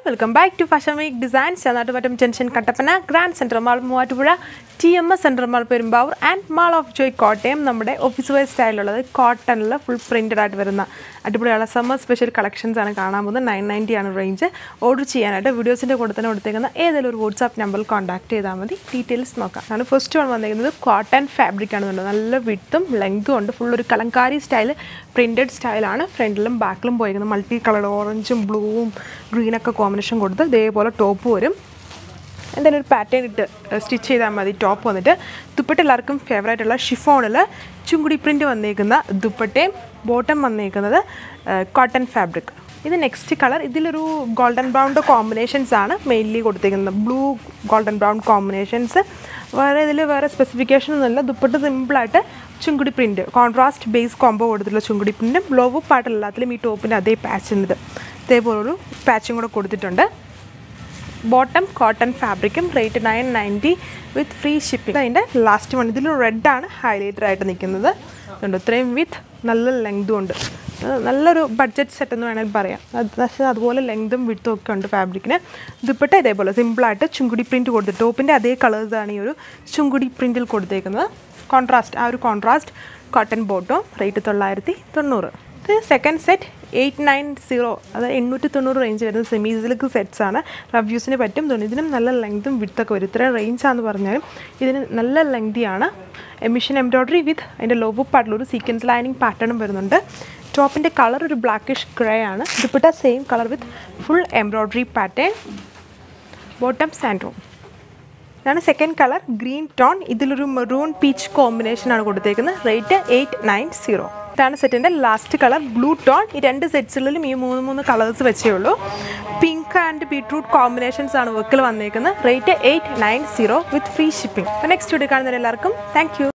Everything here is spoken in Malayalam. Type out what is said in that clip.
welcome back to fashion week designs Chanattupattam junction Kattappana grand central mall Muvattupuzha T M S central mall Perumbavoor and mall of joy Kottayam നമ്മുടെ ഓഫീസ് വെയർ സ്റ്റൈലുള്ളത് കോട്ടണിൽ ഫുൾ പ്രിൻറ്റഡ് ആയിട്ട് വരുന്ന അടിപൊളിയുള്ള സമ്മർ സ്പെഷ്യൽ കളക്ഷൻസ് ആണ് കാണാൻ പോകുന്നത് നയൻ നയൻറ്റി ആണ് റേഞ്ച് ഓർഡർ ചെയ്യാനായിട്ട് വീഡിയോസിൻ്റെ കൂടെ തന്നെ കൊടുത്തേക്കുന്ന ഏതെങ്കിലും ഒരു വാട്സാപ്പ് നമ്പറിൽ കോൺടാക്ട് ചെയ്താൽ മതി ഡീറ്റെയിൽസ് നോക്കാം ആണ് ഫസ്റ്റ് വൺ വന്നിരിക്കുന്നത് കോട്ടൺ ഫാബ്രിക് ആണ് വരുന്നത് നല്ല വിട്ടും ലെങ്തും ഉണ്ട് ഫുൾ ഒരു കലങ്കാരി സ്റ്റൈൽ പ്രിൻറ്റഡ് സ്റ്റൈലാണ് ഫ്രണ്ടിലും ബാക്കിലും പോയിരിക്കുന്നത് മൾട്ടി കളർ ഓറഞ്ചും ബ്ലൂവും ഗ്രീനൊക്കെ കോമ്പിനേഷൻ കൊടുത്ത് ഇതേപോലെ ടോപ്പ് വരും എന്തെങ്കിലും ഒരു പാറ്റേൺ ഇട്ട് സ്റ്റിച്ച് ചെയ്താൽ മതി ടോപ്പ് വന്നിട്ട് ദുപ്പട്ട എല്ലാവർക്കും ഫേവറേറ്റ് ഉള്ള ഷിഫോണിൽ ചുങ്കുടി പ്രിൻ്റ് വന്നേക്കുന്ന ദുപ്പട്ടയും ബോട്ടം വന്നേക്കുന്നത് കോട്ടൺ ഫാബ്രിക് ഇത് നെക്സ്റ്റ് കളർ ഇതിലൊരു ഗോൾഡൻ ബ്രൗണ്ട് കോമ്പിനേഷൻസ് ആണ് മെയിൻലി കൊടുത്തേക്കുന്നത് ബ്ലൂ ഗോൾഡൻ ബ്രൗൺ കോമ്പിനേഷൻസ് വേറെ ഇതിൽ വേറെ സ്പെസിഫിക്കേഷൻ ഒന്നുമില്ല ദുപ്പട്ട സിമ്പിളായിട്ട് chungudi print contrast base combo കൊടുത്തിട്ടുള്ള ചുങ്കുടി പ്രിൻറ്റും ബ്ലോവ് പാട്ട് എല്ലാത്തിലും ഈ ടോപ്പിൻ്റെ അതേ പാച്ചിൻ്റെ ഇതേപോലൊരു പാച്ചും കൂടെ കൊടുത്തിട്ടുണ്ട് ബോട്ടം കോട്ടൺ ഫാബ്രിക്കും rate nine ninety with free shipping അതിൻ്റെ ലാസ്റ്റ് വൺ ഇതിൽ റെഡാണ് ഹൈലൈറ്റർ ആയിട്ട് നിൽക്കുന്നത് ഉണ്ട് ഇത്രയും വിത്ത് നല്ല ലെങ്തും ഉണ്ട് അത് നല്ലൊരു ബഡ്ജറ്റ് സെറ്റ് എന്ന് വേണമെങ്കിൽ പറയാം അത് പക്ഷേ അതുപോലെ ലെങ്തും വിട്ടും ഒക്കെ ഉണ്ട് ഫാബ്രിക്കിന് ദുപ്പട്ട ഇതേപോലെ സിമ്പിളായിട്ട് ചുങ്കുടി പ്രിൻറ്റ് കൊടുത്തു ടോപ്പിൻ്റെ അതേ കളേഴ്സാണ് ഈ ഒരു ചുങ്കുടി പ്രിൻറ്റിൽ കൊടുത്തേക്കുന്നത് കോൺട്രാസ്റ്റ് ആ ഒരു കോൺട്രാസ്റ്റ് കോട്ടൺ ബോട്ടോ റേറ്റ് തൊള്ളായിരത്തി തൊണ്ണൂറ് ഇത് second set eight nine zero അത് എണ്ണൂറ്റി തൊണ്ണൂറ് റേഞ്ച് വരുന്ന സെമി സിൽക്ക് സെറ്റ്സ് ആണ് റവ്യൂസിന് പറ്റും തോന്നി ഇതിനും നല്ല ലെങ്തും വിത്തൊക്കെ വരും ഇത്രയും റേഞ്ചാന്ന് പറഞ്ഞാലും ഇതിന് നല്ല ലെങ്തിയാണ് എമിഷൻ എംബ്രോയ്ഡറി വിത്ത് അതിൻ്റെ ലോബോ പാർട്ടിലൊരു സീക്വൻസ് ലൈനിങ് പാറ്റേണും വരുന്നുണ്ട് ടോപ്പിൻ്റെ കളർ ഒരു ബ്ലാക്കിഷ് ഗ്രേ ആണ് dupatta same colour with full embroidery pattern bottom സാൻഡ്രോം ഇതാണ് സെക്കൻഡ് കളർ ഗ്രീൻ ടോൺ ഇതിലൊരു മെറൂൺ പീച്ച് കോമ്പിനേഷൻ ആണ് കൊടുത്തേക്കുന്നത് റേറ്റ് എയ്റ്റ് നയൻ സീറോ ഇതാണ് സെറ്റിൻ്റെ ലാസ്റ്റ് കളർ ബ്ലൂ ടോൺ ഈ രണ്ട് സെറ്റ്സിലും ഈ മൂന്ന് മൂന്ന് കളേഴ്സ് വെച്ചേ ഉള്ളൂ പിങ്ക് ആൻഡ് ബീട്രൂട്ട് കോമ്പിനേഷൻസ് ആണ് വർക്കിൽ വന്നേക്കുന്നത് rate eight nine zero with free shipping next video കാണുന്നവരെല്ലാവർക്കും താങ്ക് യു